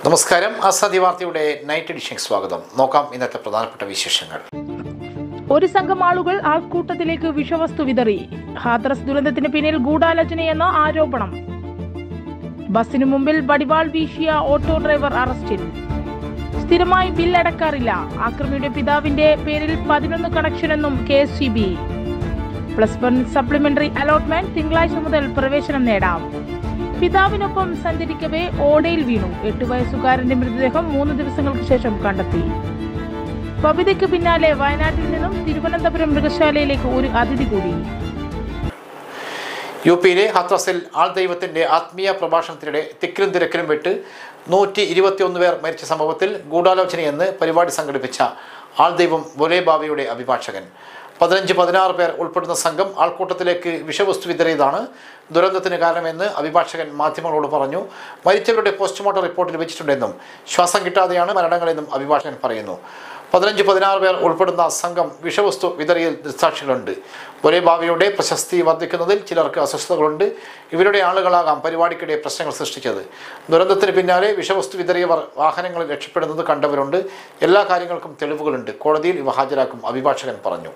നമസ്കാരം ആസാദി വാർത്തയുടെ night edition സ്വാഗതം നോക്കാം ഇന്നത്തെ പ്രധാനപ്പെട്ട വിശേഷങ്ങൾ ഒരു സംഘം ആളുകൾ ആൾക്കൂട്ടത്തിലേക്ക് വിഷവസ്തു വിതറി ഹാത്രസ് ദുരന്തത്തിന് പിന്നിൽ ഗൂഢാലോചനയെന്ന ആരോപണം ബസിനു മുമ്പിൽ വടിവാൾ വീശിയ ഓട്ടോ ഡ്രൈവർ അറസ്റ്റിൽ സ്ഥിരമായി ബിൽ അടക്കാറില്ല ആക്രമിയുടെ പിതാവിന്റെ പേരിൽ പതിനൊന്ന് കണക്ഷനെന്നും K S C B plus one supplementary allotment തിങ്കളാഴ്ച മുതൽ പ്രവേശനം നേടാം പിതാവിനൊപ്പം സഞ്ചരിക്കവേ ഓടയിൽ വീണു എട്ടു വയസ്സുകാരന്റെ മൃതദേഹം മൂന്ന് ദിവസങ്ങൾക്ക് ശേഷം കണ്ടെത്തി ബബിതയ്ക്ക് പിന്നാലെ വയനാട്ടിൽ നിന്നും തിരുവനന്തപുരം മൃഗശാലയിലേക്ക് ഒരു അതിഥി കൂടി യു പിയിലെ ഹത്രസിൽ ആൾ ദൈവത്തിന്റെ ആത്മീയ പ്രഭാഷണത്തിനിടെ തിക്കിലും തിരക്കിലും വിട്ട് നൂറ്റി ഇരുപത്തിയൊന്ന് പേർ മരിച്ച സംഭവത്തിൽ ഗൂഢാലോചനയെന്ന് പരിപാടി സംഘടിപ്പിച്ച ആൾ ദൈവം ബൊലേ ബാബയുടെ അഭിഭാഷകൻ പതിനഞ്ച് പതിനാറ് പേർ ഉൾപ്പെടുന്ന സംഘം ആൾക്കൂട്ടത്തിലേക്ക് വിഷവസ്തു വിതറിയതാണ് ദുരന്തത്തിന് കാരണമെന്ന് അഭിഭാഷകൻ മാധ്യമങ്ങളോട് പറഞ്ഞു മരിച്ചവരുടെ പോസ്റ്റ്മോർട്ടം റിപ്പോർട്ടിൽ വെച്ചിട്ടുണ്ടെന്നും ശ്വാസം കിട്ടാതെയാണ് മരണങ്ങളെന്നും അഭിഭാഷകൻ പറയുന്നു പതിനഞ്ച് പതിനാറ് പേർ ഉൾപ്പെടുന്ന സംഘം വിഷവസ്തു വിതറിയ ദൃക്സാക്ഷികളുണ്ട് ഒരേ ഭാവിയുടെ പ്രശസ്തി വർദ്ധിക്കുന്നതിൽ ചിലർക്ക് അസ്വസ്ഥതകളുണ്ട് ഇവരുടെ ആളുകളാകാം പരിപാടിക്കിടെ പ്രശ്നങ്ങൾ സൃഷ്ടിച്ചത് ദുരന്തത്തിന് പിന്നാലെ വിഷവസ്തു വിതറിയവർ വാഹനങ്ങളിൽ രക്ഷപ്പെടുന്നത് കണ്ടവരുണ്ട് എല്ലാ കാര്യങ്ങൾക്കും തെളിവുകളുണ്ട് കോടതിയിൽ ഇവ ഹാജരാക്കും അഭിഭാഷകൻ പറഞ്ഞു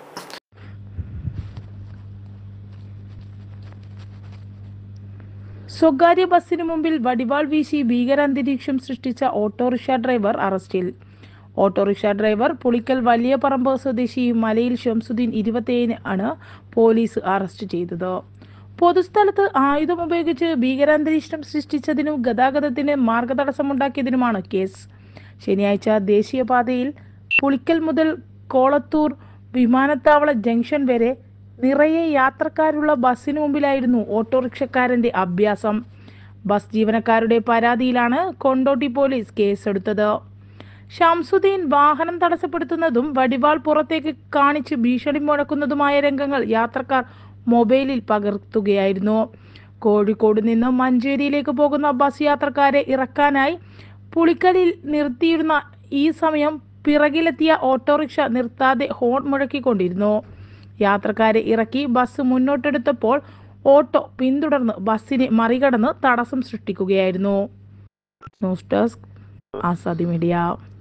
സ്വകാര്യ ബസ്സിന് മുമ്പിൽ വടിവാൾ വീശി ഭീകരാന്തരീക്ഷം സൃഷ്ടിച്ച ഓട്ടോറിക്ഷ ഡ്രൈവർ അറസ്റ്റിൽ ഓട്ടോറിക്ഷ ഡ്രൈവർ പുളിക്കൽ വലിയ പറമ്പ് സ്വദേശി മലയിൽ ഷംസുദ്ദീൻ ഇരുപത്തിയേഴിന് ആണ് പോലീസ് അറസ്റ്റ് ചെയ്തത് പൊതുസ്ഥലത്ത് ആയുധം ഉപയോഗിച്ച് ഭീകരാന്തരീക്ഷം സൃഷ്ടിച്ചതിനും ഗതാഗതത്തിന് മാർഗതടസ്സമുണ്ടാക്കിയതിനുമാണ് കേസ് ശനിയാഴ്ച ദേശീയപാതയിൽ പുളിക്കൽ മുതൽ കോളത്തൂർ വിമാനത്താവള ജംഗ്ഷൻ വരെ നിറയെ യാത്രക്കാരുള്ള ബസ്സിന് മുമ്പിലായിരുന്നു ഓട്ടോറിക്ഷക്കാരന്റെ അഭ്യാസം ബസ് ജീവനക്കാരുടെ പരാതിയിലാണ് കൊണ്ടോട്ടി പോലീസ് കേസെടുത്തത് ഷംസുദ്ദീൻ വാഹനം തടസ്സപ്പെടുത്തുന്നതും വടിവാൾ പുറത്തേക്ക് കാണിച്ച് ഭീഷണി മുഴക്കുന്നതുമായ രംഗങ്ങൾ യാത്രക്കാർ മൊബൈലിൽ പകർത്തുകയായിരുന്നു കോഴിക്കോട് നിന്ന് മഞ്ചേരിയിലേക്ക് പോകുന്ന ബസ് യാത്രക്കാരെ ഇറക്കാനായി പുളിക്കലിൽ നിർത്തിയിരുന്ന ഈ സമയം പിറകിലെത്തിയ ഓട്ടോറിക്ഷ നിർത്താതെ ഹോൺ മുഴക്കിക്കൊണ്ടിരുന്നു യാത്രക്കാരെ ഇറക്കി ബസ് മുന്നോട്ടെടുത്തപ്പോൾ ഓട്ടോ പിന്തുടർന്ന് ബസ്സിനെ മറികടന്ന് തടസ്സം സൃഷ്ടിക്കുകയായിരുന്നു news desk Azadi media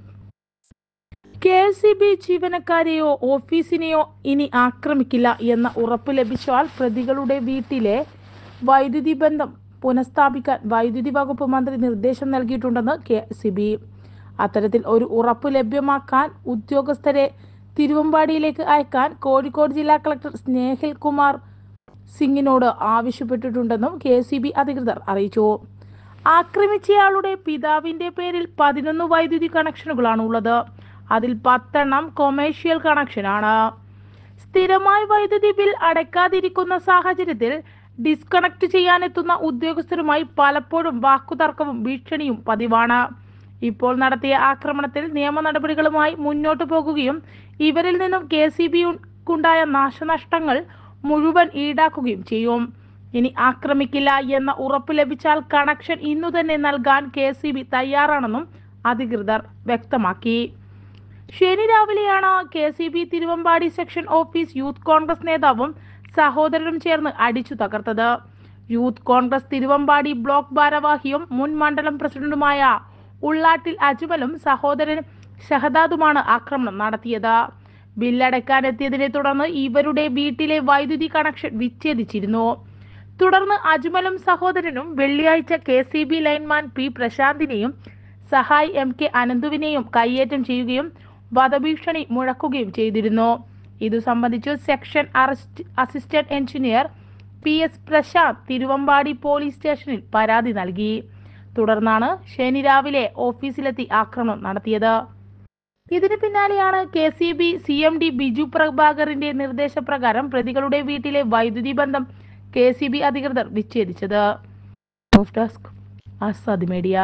K S C B ജീവനക്കാരെയോ ഓഫീസിനെയോ ഇനി ആക്രമിക്കില്ല എന്ന ഉറപ്പ് ലഭിച്ചാൽ പ്രതികളുടെ വീട്ടിലെ വൈദ്യുതി ബന്ധം പുനഃസ്ഥാപിക്കാൻ വൈദ്യുതി വകുപ്പ് മന്ത്രി നിർദ്ദേശം നൽകിയിട്ടുണ്ടെന്ന് കെ സി ബി അത്തരത്തിൽ ഒരു ഉറപ്പ് ലഭ്യമാക്കാൻ ഉദ്യോഗസ്ഥരെ തിരുവമ്പാടിയിലേക്ക് അയക്കാൻ കോഴിക്കോട് ജില്ലാ കളക്ടർ സ്നേഹിൽ കുമാർ സിംഗിനോട് ആവശ്യപ്പെട്ടിട്ടുണ്ടെന്നും കെ സി ബി അധികൃതർ അറിയിച്ചു ആക്രമിച്ചയാളുടെ പിതാവിന്റെ പേരിൽ പതിനൊന്ന് വൈദ്യുതി കണക്ഷനുകളാണ് ഉള്ളത് അതിൽ പത്തെണ്ണം കൊമേഴ്ഷ്യൽ കണക്ഷനാണ് സ്ഥിരമായി വൈദ്യുതി ബിൽ അടയ്ക്കാതിരിക്കുന്ന സാഹചര്യത്തിൽ ഡിസ്കണക്ട് ചെയ്യാനെത്തുന്ന ഉദ്യോഗസ്ഥരുമായി പലപ്പോഴും വാക്കുതർക്കവും ഭീഷണിയും പതിവാണ് ഇപ്പോൾ നടത്തിയ ആക്രമണത്തിൽ നിയമ നടപടികളുമായി മുന്നോട്ടു പോകുകയും ഇവരിൽ നിന്നും കെ സി ബിക്കുണ്ടായ നാശനഷ്ടങ്ങൾ മുഴുവൻ ഈടാക്കുകയും ചെയ്യും ഇനി ആക്രമിക്കില്ല എന്ന ഉറപ്പ് ലഭിച്ചാൽ കണക്ഷൻ ഇന്നു തന്നെ നൽകാൻ കെ സി ബി തയ്യാറാണെന്നും അധികൃതർ വ്യക്തമാക്കി ശനി രാവിലെയാണ് K C B Thiruvambadi section office youth Congress നേതാവും സഹോദരനും ചേർന്ന് അടിച്ചു തകർത്തത് യൂത്ത് കോൺഗ്രസ് തിരുവമ്പാടി ബ്ലോക്ക് ഭാരവാഹിയും മുൻ മണ്ഡലം പ്രസിഡന്റുമായ ഉള്ളാട്ടിൽ അജ്മലും സഹോദരൻ ഷഹദാദുമാണ് ആക്രമണം നടത്തിയത് ബില്ലടയ്ക്കാനെത്തിയതിനെ തുടർന്ന് ഇവരുടെ വീട്ടിലെ വൈദ്യുതി കണക്ഷൻ വിച്ഛേദിച്ചിരുന്നു തുടർന്ന് അജ്മലും സഹോദരനും വെള്ളിയാഴ്ച K C B lineman P പ്രശാന്തിനെയും സഹായ് എം കെ അനന്തുവിനെയും കയ്യേറ്റം ചെയ്യുകയും വധഭീഷണി മുഴക്കുകയും ചെയ്തിരുന്നു ഇതു സംബന്ധിച്ച് section arrest assistant engineer P S Prashanth Thiruvambadi police സ്റ്റേഷനിൽ പരാതി നൽകി തുടർന്നാണ് ശനി രാവിലെ ഓഫീസിലെത്തി ആക്രമണം നടത്തിയത് ഇതിന് പിന്നാലെയാണ് K C B C M D Biju പ്രഭാകറിന്റെ നിർദ്ദേശപ്രകാരം പ്രതികളുടെ വീട്ടിലെ വൈദ്യുതി ബന്ധം കെ സി ബി അധികൃതർ വിച്ഛേദിച്ചത് ന്യൂസ് ഡെസ്ക് ആസാദ് മീഡിയ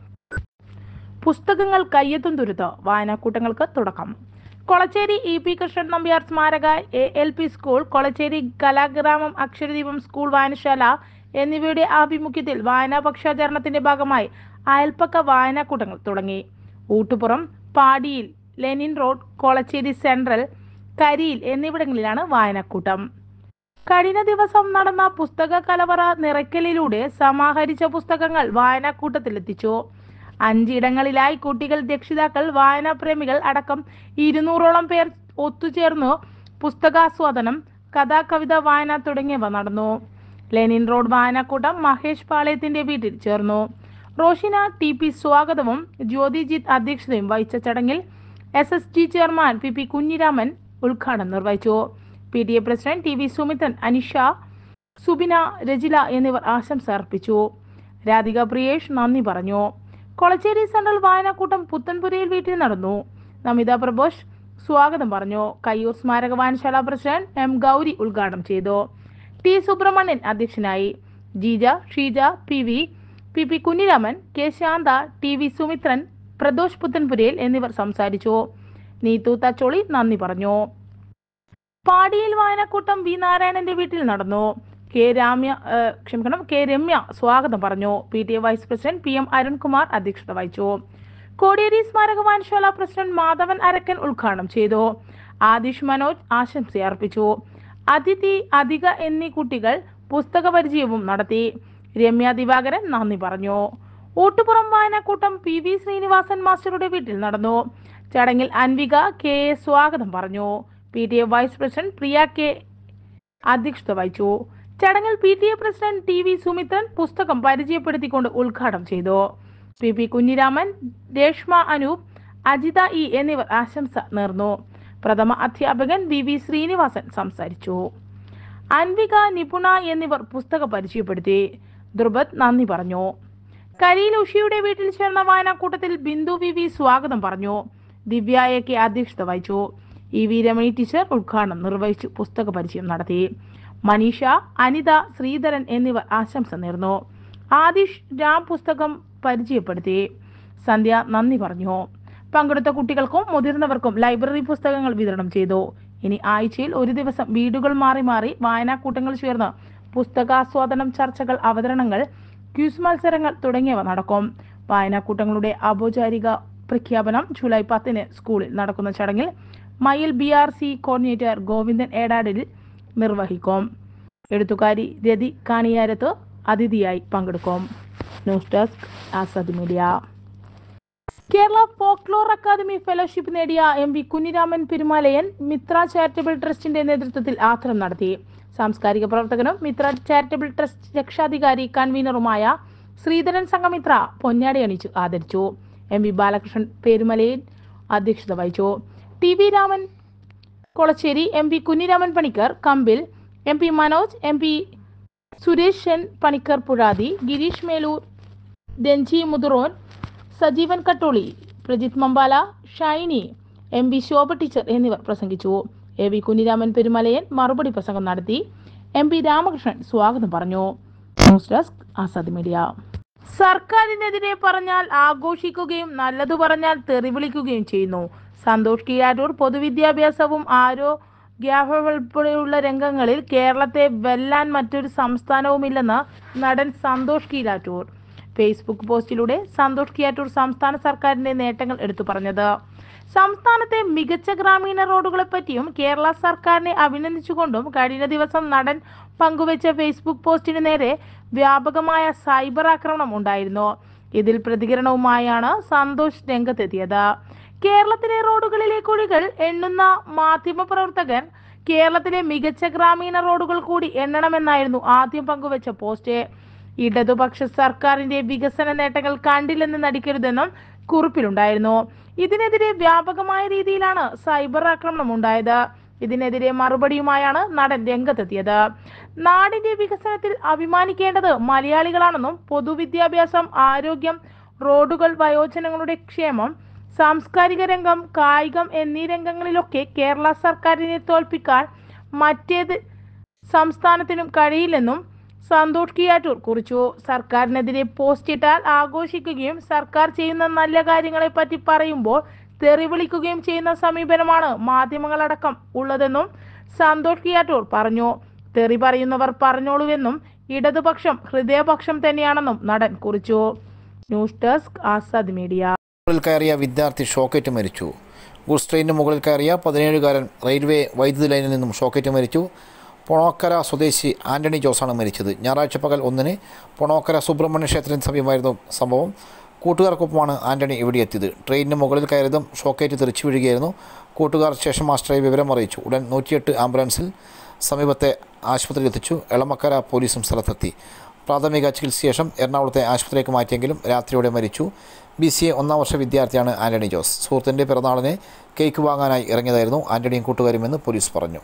പുസ്തകങ്ങൾ കയ്യെത്തും തുരുത്ത് വായനാക്കൂട്ടങ്ങൾക്ക് തുടക്കം കൊളച്ചേരി ഇ പി കൃഷ്ണൻ നമ്പ്യാർ സ്മാരക A L P school Kolachery കലാഗ്രാമം അക്ഷരദീപം സ്കൂൾ വായനശാല എന്നിവയുടെ ആഭിമുഖ്യത്തിൽ വായനാ പക്ഷാചരണത്തിന്റെ ഭാഗമായി അയൽപ്പക്ക വായനാക്കൂട്ടങ്ങൾ തുടങ്ങി ഊട്ടുപുറം പാടിയിൽ ലെനിൻ റോഡ് കൊളച്ചേരി സെൻട്രൽ കരിയിൽ എന്നിവിടങ്ങളിലാണ് വായനാക്കൂട്ടം കഴിഞ്ഞ ദിവസം നടന്ന പുസ്തക കലവറ നിറയ്ക്കലിലൂടെ സമാഹരിച്ച പുസ്തകങ്ങൾ വായനാക്കൂട്ടത്തിലെത്തിച്ചു അഞ്ചിടങ്ങളിലായി കുട്ടികൾ രക്ഷിതാക്കൾ വായനാപ്രേമികൾ അടക്കം ഇരുന്നൂറോളം പേർ ഒത്തുചേർന്നു പുസ്തകാസ്വാദനം കഥാ കവിത വായന തുടങ്ങിയവ നടന്നു ലെനിൻ റോഡ് വായനാക്കൂട്ടം മഹേഷ് പാളയത്തിന്റെ വീട്ടിൽ ചേർന്നു റോഷിന ടി പി സ്വാഗതവും ജ്യോതിജിത്ത് അധ്യക്ഷതയും വഹിച്ച ചടങ്ങിൽ S S G chairman P P Kunhiraman ഉദ്ഘാടനം നിർവഹിച്ചു P T A president T V Sumithan Anisha Subina Rajila എന്നിവർ ആശംസ അർപ്പിച്ചു രാധിക പ്രിയേഷ് നന്ദി പറഞ്ഞു കൊളച്ചേരി സെൻട്രൽ വായനാക്കൂട്ടം പുത്തൻപുരയിൽ വീട്ടിൽ നടന്നു നമിത പ്രബോഷ് സ്വാഗതം പറഞ്ഞു കയ്യൂർ സ്മാരക വായനശാല പ്രസിഡന്റ് എം ഗൗരി ഉദ്ഘാടനം ചെയ്തു ടി സുബ്രഹ്മണ്യൻ അധ്യക്ഷനായി Jeeja Sheeja P V P P Kunhiraman K Shantha T V Sumithran Pradosh Puthanpurayil എന്നിവർ സംസാരിച്ചു നീതു തച്ചോളി നന്ദി പറഞ്ഞു പാടിയിൽ വായനക്കൂട്ടം വി നാരായണന്റെ വീട്ടിൽ നടന്നു കെ രാമ്യ ഏഹ്, ക്ഷമിക്കണം കെ രമ്യ സ്വാഗതം പറഞ്ഞു P T A vice president P M Arunkumar അധ്യക്ഷത വഹിച്ചു കോടിയേരി സ്മാരക വായനശാല പ്രസിഡന്റ് മാധവൻ അരക്കൻ ഉദ്ഘാടനം ചെയ്തു ആദിഷ് മനോജ് ആശംസ അർപ്പിച്ചു അതിഥി അധിക എന്നീ കുട്ടികൾ പുസ്തക പരിചയവും നടത്തി രമ്യ ദിവാകരൻ നന്ദി പറഞ്ഞു ഊട്ടുപുറം വായനക്കൂട്ടം പി വി ശ്രീനിവാസൻ മാസ്റ്ററുടെ വീട്ടിൽ നടന്നു ചടങ്ങിൽ അൻവിക കെ എ സ്വാഗതം പറഞ്ഞു P T A vice president Priya K അധ്യക്ഷത വഹിച്ചു ചടങ്ങിൽ P T A president T V Sumithran പുസ്തകം പരിചയപ്പെടുത്തിക്കൊണ്ട് ഉദ്ഘാടനം ചെയ്തു P P Kunhiraman Reshma Anoop Ajitha E എന്നിവർ ആശംസ നേർന്നു പ്രഥമ അധ്യാപകൻ വി വി ശ്രീനിവാസൻ സംസാരിച്ചു അൻവിക നിപുണ എന്നിവർ പുസ്തകം പരിചയപ്പെടുത്തി ധ്രുപദ് നന്ദി പറഞ്ഞു കരീൽ ഉഷിയുടെ വീട്ടിൽ ചേർന്ന വായനാക്കൂട്ടത്തിൽ ബിന്ദു വി വി സ്വാഗതം പറഞ്ഞു ദിവ്യ എ കെ അധ്യക്ഷത വഹിച്ചു ഇ വി രമണി ടീച്ചർ ഉദ്ഘാടനം നിർവഹിച്ചു പുസ്തക പരിചയം നടത്തി മനീഷ അനിത ശ്രീധരൻ എന്നിവർ ആശംസ നേർന്നു ആദിഷ് രാം പുസ്തകം പരിചയപ്പെടുത്തി സന്ധ്യ നന്ദി പറഞ്ഞു പങ്കെടുത്ത കുട്ടികൾക്കും മുതിർന്നവർക്കും ലൈബ്രറി പുസ്തകങ്ങൾ വിതരണം ചെയ്തു ഇനി ആഴ്ചയിൽ ഒരു ദിവസം വീടുകൾ മാറി മാറി വായനാക്കൂട്ടങ്ങൾ ചേർന്ന് പുസ്തകാസ്വാദനം ചർച്ചകൾ അവതരണങ്ങൾ ക്യൂസ് മത്സരങ്ങൾ തുടങ്ങിയവ നടക്കും വായനാക്കൂട്ടങ്ങളുടെ ഔപചാരിക പ്രഖ്യാപനം ജൂലൈ പത്തിന് സ്കൂളിൽ നടക്കുന്ന ചടങ്ങിൽ Mayyil B R C coordinator Govindan Edadil നിർവഹിക്കും എഴുത്തുകാരി രതി കാണിയാരത്ത് അതിഥിയായി പങ്കെടുക്കും news desk Azad media Kerala folklore academy fellowship നേടിയ M V Kunhiraman Perumalayan Mithra charitable ട്രസ്റ്റിന്റെ നേതൃത്വത്തിൽ ആദരം നടത്തി സാംസ്കാരിക പ്രവർത്തകനും മിത്ര ചാരിറ്റബിൾ ട്രസ്റ്റ് രക്ഷാധികാരി കൺവീനറുമായ ശ്രീധരൻ സംഘമിത്ര പൊന്നാടി അണിച്ചു ആദരിച്ചു എം വി ബാലകൃഷ്ണൻ പെരുമലയിൽ അധ്യക്ഷത വഹിച്ചു T V Raman Kolachery M P Kunhiraman Panicker Kambil M P Manoj M P Suresh N Panicker Puzhathi Girish Meloor ഡെഞ്ചി മുതുറോൻ Sajeevan Kattoli Prajith Mambala Shiny M V Shobha teacher എന്നിവർ പ്രസംഗിച്ചു എ വി കുഞ്ഞിരാമൻ പെരുമലയൻ മറുപടി പ്രസംഗം നടത്തി എം പി രാമകൃഷ്ണൻ സ്വാഗതം പറഞ്ഞു ന്യൂസ് ഡെസ്ക് ആസാദ് മീഡിയ സർക്കാരിനെതിരെ പറഞ്ഞാൽ ആഘോഷിക്കുകയും നല്ലതു പറഞ്ഞാൽ തെറിവിളിക്കുകയും ചെയ്യുന്നു സന്തോഷ് കിയാരൂർ പൊതുവിദ്യാഭ്യാസവും ആരോഗ്യവുൾപ്പെടെയുള്ള രംഗങ്ങളിൽ കേരളത്തെ വെല്ലാൻ മറ്റൊരു സംസ്ഥാനവുമില്ലെന്ന് നടൻ സന്തോഷ് കീലാറ്റൂർ ഫേസ്ബുക്ക് പോസ്റ്റിലൂടെ സന്തോഷ് കിയാറ്റൂർ സംസ്ഥാന സർക്കാരിന്റെ നേട്ടങ്ങൾ എടുത്തു പറഞ്ഞത് സംസ്ഥാനത്തെ മികച്ച ഗ്രാമീണ റോഡുകളെ പറ്റിയും കേരള സർക്കാരിനെ അഭിനന്ദിച്ചുകൊണ്ടും കഴിഞ്ഞ ദിവസം നടൻ പങ്കുവച്ച ഫേസ്ബുക്ക് പോസ്റ്റിന് നേരെ വ്യാപകമായ സൈബർ ആക്രമണം ഉണ്ടായിരുന്നു ഇതിൽ പ്രതികരണവുമായാണ് സന്തോഷ് രംഗത്തെത്തിയത് കേരളത്തിലെ റോഡുകളിലെ കുഴികൾ എണ്ണുന്ന മാധ്യമപ്രവർത്തകൻ കേരളത്തിലെ മികച്ച ഗ്രാമീണ റോഡുകൾ കൂടി എണ്ണണമെന്നായിരുന്നു ആദ്യം പങ്കുവച്ച പോസ്റ്റ് ഇടതുപക്ഷ സർക്കാരിന്റെ വികസന നേട്ടങ്ങൾ കണ്ടില്ലെന്ന് നടിക്കരുതെന്നും കുറിപ്പിലുണ്ടായിരുന്നു ഇതിനെതിരെ വ്യാപകമായ രീതിയിലാണ് സൈബർ ആക്രമണം ഉണ്ടായത് ഇതിനെതിരെ മറുപടിയുമായാണ് നടൻ രംഗത്തെത്തിയത് നാടിന്റെ വികസനത്തിൽ അഭിമാനിക്കേണ്ടത് മലയാളികളാണെന്നും പൊതുവിദ്യാഭ്യാസം ആരോഗ്യം റോഡുകൾ വയോജനങ്ങളുടെ ക്ഷേമം സാംസ്കാരിക രംഗം കായികം എന്നീ രംഗങ്ങളിലൊക്കെ കേരള സർക്കാരിനെ തോൽപ്പിക്കാൻ മറ്റേത് സംസ്ഥാനത്തിനും കഴിയില്ലെന്നും സന്തോഷ് കിയാറ്റൂർ കുറിച്ചു സർക്കാരിനെതിരെ പോസ്റ്റ് ഇട്ടാൽ ആഘോഷിക്കുകയും സർക്കാർ ചെയ്യുന്ന നല്ല കാര്യങ്ങളെ പറ്റി പറയുമ്പോൾ തെറി വിളിക്കുകയും ചെയ്യുന്ന സമീപനമാണ് മാധ്യമങ്ങളടക്കം ഉള്ളതെന്നും സന്തോഷ് കിയാറ്റൂർ പറഞ്ഞു തെറി പറയുന്നവർ പറഞ്ഞോളൂവെന്നും ഇടതുപക്ഷം ഹൃദയപക്ഷം തന്നെയാണെന്നും നടൻ കുറിച്ചു ന്യൂസ് ഡെസ്ക് ആസാദ് മീഡിയ മുകളിൽ കയറിയ വിദ്യാർത്ഥി ഷോക്കേറ്റ് മരിച്ചു ഗുഡ്സ് ട്രെയിനിന് മുകളിൽ കയറിയ പതിനേഴുകാരൻ റെയിൽവേ വൈദ്യുതി ലൈനിൽ നിന്നും ഷോക്കേറ്റ് മരിച്ചു പൊണോക്കര സ്വദേശി ആന്റണി ജോസാണ് മരിച്ചത് ഞായറാഴ്ച പകൽ ഒന്നിന് പൊണോക്കര സുബ്രഹ്മണ്യ ക്ഷേത്രത്തിന് സമീപമായിരുന്നു സംഭവം കൂട്ടുകാർക്കൊപ്പമാണ് ആൻ്റണി ഇവിടെ എത്തിയത് ട്രെയിനിന് മുകളിൽ കയറിയതും ഷോക്കേറ്റ് തെറിച്ചു വീഴുകയായിരുന്നു കൂട്ടുകാർ സ്റ്റേഷൻ മാസ്റ്ററെ വിവരം അറിയിച്ചു ഉടൻ നൂറ്റിയെട്ട് ആംബുലൻസിൽ സമീപത്തെ ആശുപത്രിയിൽ എത്തിച്ചു എളമക്കര പോലീസും സ്ഥലത്തെത്തി പ്രാഥമിക ചികിത്സ ശേഷം എറണാകുളത്തെ ആശുപത്രിയിലേക്ക് മാറ്റിയെങ്കിലും രാത്രിയോടെ മരിച്ചു ബി സി എ ഒന്നാം വർഷ വിദ്യാർത്ഥിയാണ് ആൻ്റണി ജോസ് സുഹൃത്തിൻ്റെ പിറന്നാളിന് കേക്ക് വാങ്ങാനായി ഇറങ്ങിയതായിരുന്നു ആൻ്റണിയും കൂട്ടുകാരുമെന്ന് പോലീസ് പറഞ്ഞു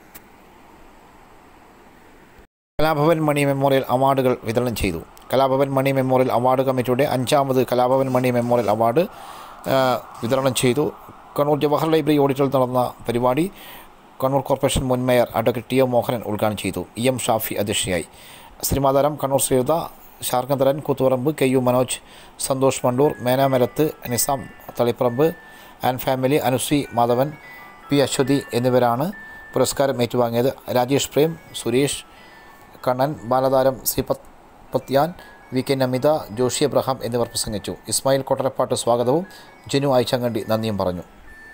കലാഭവൻ മണി മെമ്മോറിയൽ അവാർഡുകൾ വിതരണം ചെയ്തു കലാഭവൻ മണി മെമ്മോറിയൽ അവാർഡ് കമ്മിറ്റിയുടെ അഞ്ചാമത് കലാഭവൻ മണി മെമ്മോറിയൽ അവാർഡ് ആ, വിതരണം ചെയ്തു കണ്ണൂർ ജവഹർ ലൈബ്രറി ഓഡിറ്റോറിയത്തിൽ നടന്ന പരിപാടി കണ്ണൂർ കോർപ്പറേഷൻ മുൻ mayor advocate T O Mohanan ഉദ്ഘാടനം ചെയ്തു ഇ എം ഷാഫി അധ്യക്ഷയായി സിനിമാതാരം കണ്ണൂർ ശ്രീയുത ശാർക്കന്തരൻ കൂത്തുപറമ്പ് കെ യു മനോജ് സന്തോഷ് മണ്ടൂർ മേനാമരത്ത് Nizam Taliparamba and family Anusree Madhavan P Aswathy എന്നിവരാണ് പുരസ്കാരം ഏറ്റുവാങ്ങിയത് രാജേഷ് പ്രേം സുരേഷ് കണ്ണൻ ബാലതാരം ശ്രീപത് പത്യാൻ V K Namitha Joshy Abraham എന്നിവർ പ്രസംഗിച്ചു ഇസ്മായിൽ കൊട്ടരപ്പാട്ട് സ്വാഗതവും ജിനു ആയിച്ചങ്കണ്ടി നന്ദിയും പറഞ്ഞു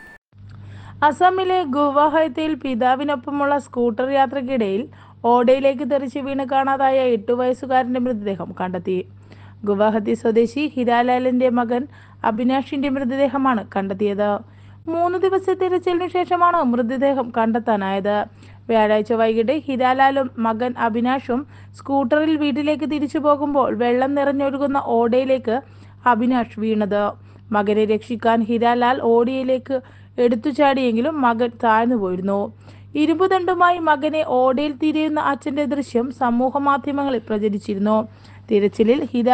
അസമിലെ ഗുവാഹത്തിയിൽ പിതാവിനൊപ്പമുള്ള സ്കൂട്ടർ യാത്രക്കിടയിൽ ഓടയിലേക്ക് തെറിച്ച് വീണ് കാണാതായ എട്ടു വയസ്സുകാരന്റെ മൃതദേഹം കണ്ടെത്തി ഗുവാഹത്തി സ്വദേശി ഹിരാലാലിന്റെ മകൻ അഭിനാഷിന്റെ മൃതദേഹമാണ് കണ്ടെത്തിയത് മൂന്ന് ദിവസത്തെ തിരച്ചിലിനു ശേഷമാണ് മൃതദേഹം കണ്ടെത്താനായത് വ്യാഴാഴ്ച വൈകിട്ട് ഹിരാലാലും മകൻ അഭിനാഷും സ്കൂട്ടറിൽ വീട്ടിലേക്ക് തിരിച്ചു പോകുമ്പോൾ വെള്ളം നിറഞ്ഞൊഴുകുന്ന ഓടയിലേക്ക് അഭിനാഷ് വീണത് മകനെ രക്ഷിക്കാൻ ഹിരാലാൽ ഓടിയിലേക്ക് എടുത്തു ചാടിയെങ്കിലും മകൻ താഴ്ന്നു പോയിരുന്നു ഇരുമ്പുദണ്ടുമായി മകനെ ഓടയിൽ തിരിയുന്ന അച്ഛന്റെ ദൃശ്യം സമൂഹ മാധ്യമങ്ങളിൽ പ്രചരിച്ചിരുന്നു തിരച്ചിലിൽ ഹിര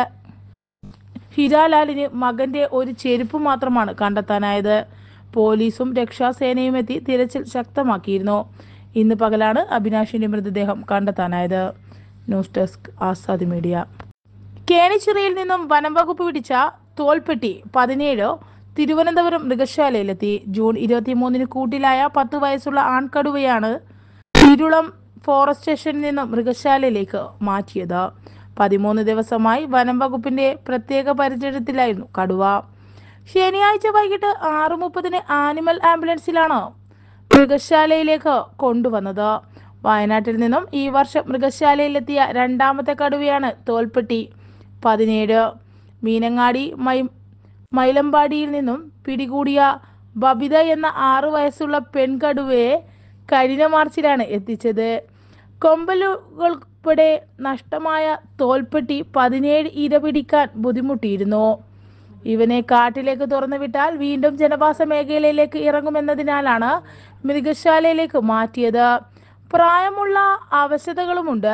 ഹിരാലാലിന് മകന്റെ ഒരു ചെരുപ്പ് മാത്രമാണ് കണ്ടെത്താനായത് പോലീസും രക്ഷാസേനയും എത്തി തിരച്ചിൽ ശക്തമാക്കിയിരുന്നു ഇന്ന് പകലാണ് അഭിനാഷിന്റെ മൃതദേഹം കണ്ടെത്താനായത് ന്യൂസ് ഡെസ്ക് ആസാദ് മീഡിയ കേണിച്ചിറയിൽ നിന്നും വനം വകുപ്പ് പിടിച്ച തോൽപ്പെട്ടി പതിനേഴ് തിരുവനന്തപുരം മൃഗശാലയിലെത്തി ജൂൺ ഇരുപത്തിമൂന്നിന് കൂട്ടിലായ പത്ത് വയസ്സുള്ള ആൺകടുവയാണ് തിരുളം ഫോറസ്റ്റ് സ്റ്റേഷനിൽ നിന്നും മൃഗശാലയിലേക്ക് മാറ്റിയത് പതിമൂന്ന് ദിവസമായി വനം വകുപ്പിന്റെ പ്രത്യേക പരിചരണത്തിലായിരുന്നു കടുവ ശനിയാഴ്ച വൈകിട്ട് ആറ് മുപ്പതിന് ആനിമൽ ആംബുലൻസിലാണ് മൃഗശാലയിലേക്ക് കൊണ്ടുവന്നത് വയനാട്ടിൽ നിന്നും ഈ വർഷം മൃഗശാലയിലെത്തിയ രണ്ടാമത്തെ കടുവയാണ് തോൽപ്പെട്ടി പതിനേഴ് മീനങ്ങാടി മൈ മൈലമ്പാടിയിൽ നിന്നും പിടികൂടിയ ബബിത എന്ന ആറു വയസ്സുള്ള പെൺകടുവയെ കഴിഞ്ഞ മാർച്ചിലാണ് എത്തിച്ചത് കൊമ്പലുകൾപ്പെടെ നഷ്ടമായ തോൽപ്പെട്ടി പതിനേഴ് ഇര പിടിക്കാൻ ബുദ്ധിമുട്ടിയിരുന്നു ഇവനെ കാട്ടിലേക്ക് തുറന്നു വിട്ടാൽ വീണ്ടും ജനവാസ മേഖലയിലേക്ക് ഇറങ്ങുമെന്നതിനാലാണ് മൃഗശാലയിലേക്ക് മാറ്റിയത് പ്രായമുള്ള അവശതകളുമുണ്ട്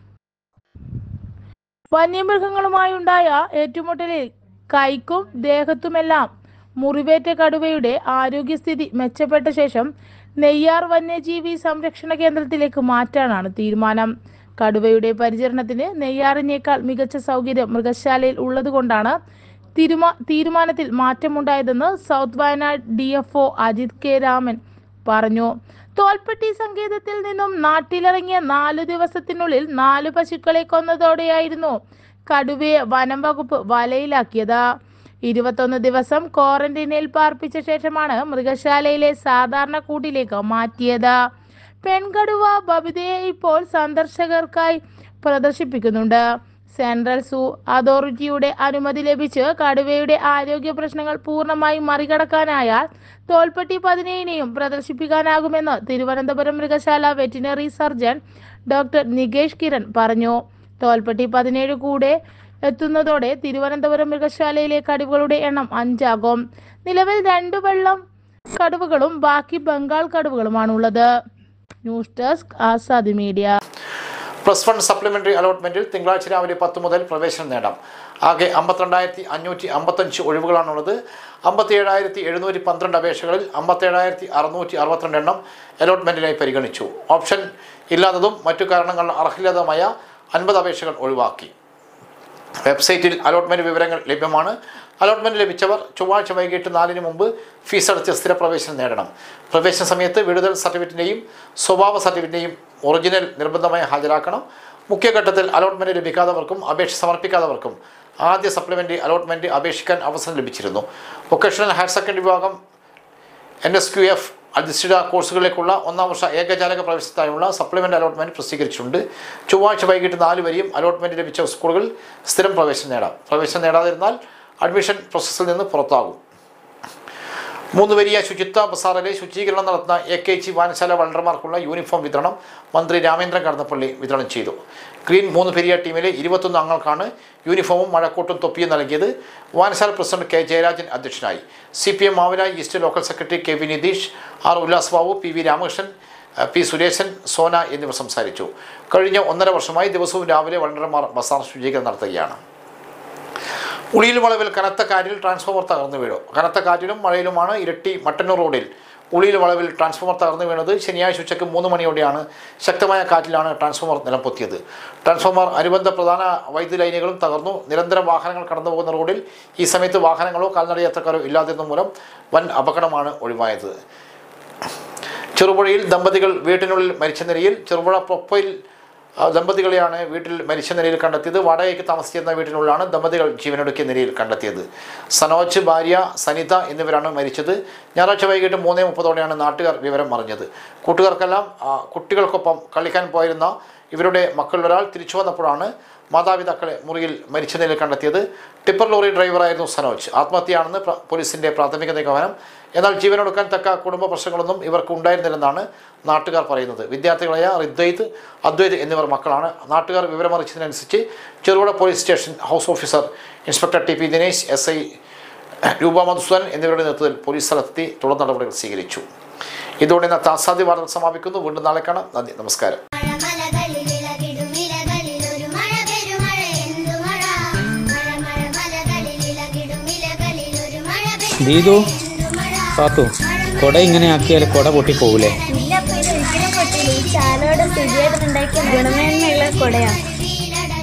വന്യമൃഗങ്ങളുമായുണ്ടായ ഏറ്റുമുട്ടലിൽ കൈക്കും ദേഹത്തുമെല്ലാം മുറിവേറ്റ കടുവയുടെ ആരോഗ്യസ്ഥിതി മെച്ചപ്പെട്ട ശേഷം നെയ്യാർ വന്യജീവി സംരക്ഷണ കേന്ദ്രത്തിലേക്ക് മാറ്റാനാണ് തീരുമാനം കടുവയുടെ പരിചരണത്തിന് നെയ്യാറിനേക്കാൾ മികച്ച സൗകര്യം മൃഗശാലയിൽ ഉള്ളതുകൊണ്ടാണ് തീരുമാ തീരുമാനത്തിൽ മാറ്റമുണ്ടായതെന്ന് south Wayanad D F O Ajith K Raman പറഞ്ഞു തോൽപ്പെട്ടി സങ്കേതത്തിൽ നിന്നും നാട്ടിലിറങ്ങിയ നാലു ദിവസത്തിനുള്ളിൽ നാലു പശുക്കളെ കൊന്നതോടെയായിരുന്നു കടുവയെ വനം വകുപ്പ് വലയിലാക്കിയത് ഇരുപത്തൊന്ന് ദിവസം ക്വാറന്റൈനിൽ പാർപ്പിച്ച ശേഷമാണ് മൃഗശാലയിലെ സാധാരണ കൂട്ടിലേക്ക് മാറ്റിയത് പെൺകടുവ ബബിതയെ ഇപ്പോൾ സന്ദർശകർക്കായി പ്രദർശിപ്പിക്കുന്നുണ്ട് സെൻട്രൽ സൂ അതോറിറ്റിയുടെ അനുമതി ലഭിച്ച് കടുവയുടെ ആരോഗ്യ പ്രശ്നങ്ങൾ പൂർണ്ണമായി മറികടക്കാനായാൽ തോൽപ്പെട്ടി പതിനേഴിനെയും പ്രദർശിപ്പിക്കാനാകുമെന്ന് തിരുവനന്തപുരം മൃഗശാല veterinary surgeon doctor Nikesh Kiran പറഞ്ഞു തോൽപ്പെട്ടി പതിനേഴ് കൂടെ എത്തുന്നതോടെ തിരുവനന്തപുരം മൃഗശാലയിലെ കടുവകളുടെ എണ്ണം അഞ്ചാകും നിലവിൽ രണ്ടു വെള്ളം കടുവകളും ബാക്കി ബംഗാൾ കടുവകളുമാണുള്ളത് news desk Azad media plus one supplementary അലോട്ട്മെൻറ്റിൽ തിങ്കളാഴ്ച രാവിലെ പത്ത് മുതൽ പ്രവേശനം നേടാം ആകെ അമ്പത്തിരണ്ടായിരത്തി അഞ്ഞൂറ്റി അമ്പത്തഞ്ച് ഒഴിവുകളാണുള്ളത് അമ്പത്തിയേഴായിരത്തി എഴുന്നൂറ്റി പന്ത്രണ്ട് അപേക്ഷകളിൽ അമ്പത്തേഴായിരത്തി അറുന്നൂറ്റി അറുപത്തിരണ്ട് എണ്ണം അലോട്ട്മെൻറ്റിനായി പരിഗണിച്ചു ഓപ്ഷൻ ഇല്ലാത്തതും മറ്റു കാരണങ്ങൾ അർഹലതമായ അൻപത് അപേക്ഷകൾ ഒഴിവാക്കി വെബ്സൈറ്റിൽ അലോട്ട്മെൻറ്റ് വിവരങ്ങൾ ലഭ്യമാണ് അലോട്ട്മെൻറ്റ് ലഭിച്ചവർ ചൊവ്വാഴ്ച വൈകിട്ട് നാലിന് മുമ്പ് ഫീസ് അടച്ച് സ്ഥിരപ്രവേശനം നേടണം പ്രവേശന സമയത്ത് വിടുതൽ സർട്ടിഫിക്കറ്റിൻ്റെയും സ്വഭാവ സർട്ടിഫിക്കറ്റിൻ്റെയും ഒറിജിനൽ നിർബന്ധമായി ഹാജരാക്കണം മുഖ്യഘട്ടത്തിൽ അലോട്ട്മെൻറ്റ് ലഭിക്കാത്തവർക്കും അപേക്ഷ സമർപ്പിക്കാത്തവർക്കും ആദ്യ സപ്ലിമെൻ്ററി അലോട്ട്മെൻറ്റ് അപേക്ഷിക്കാൻ അവസരം ലഭിച്ചിരുന്നു വൊക്കേഷണൽ ഹയർ സെക്കൻഡറി വിഭാഗം എൻ എസ് ക്യു എഫ് അധിഷ്ഠിത കോഴ്സുകളിലേക്കുള്ള ഒന്നാം വർഷ ഏകജാലക പ്രവേശനത്തിനായുള്ള സപ്ലിമെൻ്റ് അലോട്ട്മെൻറ്റ് പ്രസിദ്ധീകരിച്ചിട്ടുണ്ട് ചൊവ്വാഴ്ച വൈകിട്ട് നാല് വരെയും അലോട്ട്മെൻറ്റ് ലഭിച്ച സ്കൂളുകളിൽ സ്ഥിരം പ്രവേശനം നേടാം പ്രവേശനം നേടാതിരുന്നാൽ അഡ്മിഷൻ പ്രോസസ്സിൽ നിന്ന് പുറത്താകും മൂന്ന് വലിയ ശുചിത്വ ബസാറിലെ ശുചീകരണം നടത്തുന്ന എ കെ ജി വായനശാല വളണ്ടർമാർക്കുള്ള യൂണിഫോം വിതരണം മന്ത്രി രാമേന്ദ്രൻ കടന്നപ്പള്ളി വിതരണം ചെയ്തു ഗ്രീൻ മൂന്ന് പെരിയ ടീമിലെ ഇരുപത്തൊന്ന് അംഗങ്ങൾക്കാണ് യൂണിഫോമും മഴക്കോട്ടും തൊപ്പിയും നൽകിയത് വായനശാല പ്രസിഡന്റ് കെ ജയരാജൻ അധ്യക്ഷനായി C P M Mavila east local secretary K V Nitheesh R Ullas Babu P V Ramakrishnan അഹ് പി സുരേശൻ സോന എന്നിവർ സംസാരിച്ചു കഴിഞ്ഞ ഒന്നര വർഷമായി ദിവസവും രാവിലെ വളണ്ടർമാർ ബസാർ ശുചീകരണം നടത്തുകയാണ് ഉളിയിൽ വളവിൽ കനത്ത കാറ്റിൽ ട്രാൻസ്ഫോമർ തകർന്നു വീണു കനത്ത കാറ്റിലും മഴയിലുമാണ് ഇരട്ടി മട്ടന്നൂർ റോഡിൽ ഉളിയിൽ വളവിൽ ട്രാൻസ്ഫോമർ തകർന്നു വീണത് ശനിയാഴ്ച ഉച്ചയ്ക്ക് മൂന്ന് മണിയോടെയാണ് ശക്തമായ കാറ്റിലാണ് ട്രാൻസ്ഫോമർ നിലംപൊത്തിയത് ട്രാൻസ്ഫോമർ അനുബന്ധ പ്രധാന വൈദ്യുതി ലൈനുകളും തകർന്നു നിരന്തരം വാഹനങ്ങൾ കടന്നു പോകുന്ന റോഡിൽ ഈ സമയത്ത് വാഹനങ്ങളോ കാൽനട യാത്രക്കാരോ ഇല്ലാതിരുന്ന മൂലം വൻ അപകടമാണ് ഒഴിവായത് ചെറുപുഴയിൽ ദമ്പതികൾ വീട്ടിനുള്ളിൽ മരിച്ച നിലയിൽ ചെറുപുഴ പ്രൊഫൈൽ ആ, ദമ്പതികളെയാണ് വീട്ടിൽ മരിച്ച നിലയിൽ കണ്ടെത്തിയത് വാടകയ്ക്ക് താമസിച്ചിരുന്ന വീട്ടിനുള്ളിലാണ് ദമ്പതികൾ ജീവനൊടുക്കിയ നിലയിൽ കണ്ടെത്തിയത് സനോജ് ഭാര്യ സനിത എന്നിവരാണ് മരിച്ചത് ഞായറാഴ്ച വൈകിട്ട് മൂന്നേ മുപ്പതോടെയാണ് നാട്ടുകാർ വിവരം അറിഞ്ഞത് കൂട്ടുകാർക്കെല്ലാം ആ, കുട്ടികൾക്കൊപ്പം കളിക്കാൻ പോയിരുന്ന ഇവരുടെ മക്കളിലൊരാൾ തിരിച്ചു വന്നപ്പോഴാണ് മാതാപിതാക്കളെ മുറിയിൽ മരിച്ച നിലയിൽ കണ്ടെത്തിയത് ടിപ്പർ ലോറി ഡ്രൈവറായിരുന്നു സനോജ് ആത്മഹത്യയാണെന്ന് പ്ര- പോലീസിന്റെ പ്രാഥമിക നിഗമനം എന്നാൽ ജീവനൊടുക്കാൻ തക്ക കുടുംബ പ്രശ്നങ്ങളൊന്നും ഇവർക്ക് ഉണ്ടായിരുന്നില്ലെന്നാണ് നാട്ടുകാർ പറയുന്നത് വിദ്യാർത്ഥികളായ റിദ്വൈത് അദ്വൈത് എന്നിവർ മക്കളാണ് നാട്ടുകാർ വിവരമറിയിച്ചതിനനുസരിച്ച് Cherupuzha police station house officer inspector T P Dinesh S I Roopa Madhusoodan എന്നിവരുടെ നേതൃത്വത്തിൽ പോലീസ് സ്ഥലത്തെത്തി തുടർ നടപടികൾ സ്വീകരിച്ചു ഇതോടെ ഇന്നത്തെ അസാധ്യ വാർത്തകൾ സമാപിക്കുന്നു വീണ്ടും നാളെ കാണാം നന്ദി നമസ്കാരം മഴമലകളിലിളകിടുമിലകളിലൊരു മഴ പെരുമഴ എന്തു മഴ മഴ മഴ മലകളിലിളകിടുമിലകളിലൊരു മഴ ദീതു എന്തു മഴ പാത്തു കൊട ഇങ്ങനെ ആക്കിയാൽ കൊട പൊട്ടിപ്പോകൂലേ ഇല്ല അപ്പൊ ഇത് ഒരിക്കലും പറ്റില്ല ഈ ചാലോടെ സ്ഥിതിയായിട്ട് ഉണ്ടാക്കിയ ഗുണമേന്മയുള്ള കൊടയാണ് വീലട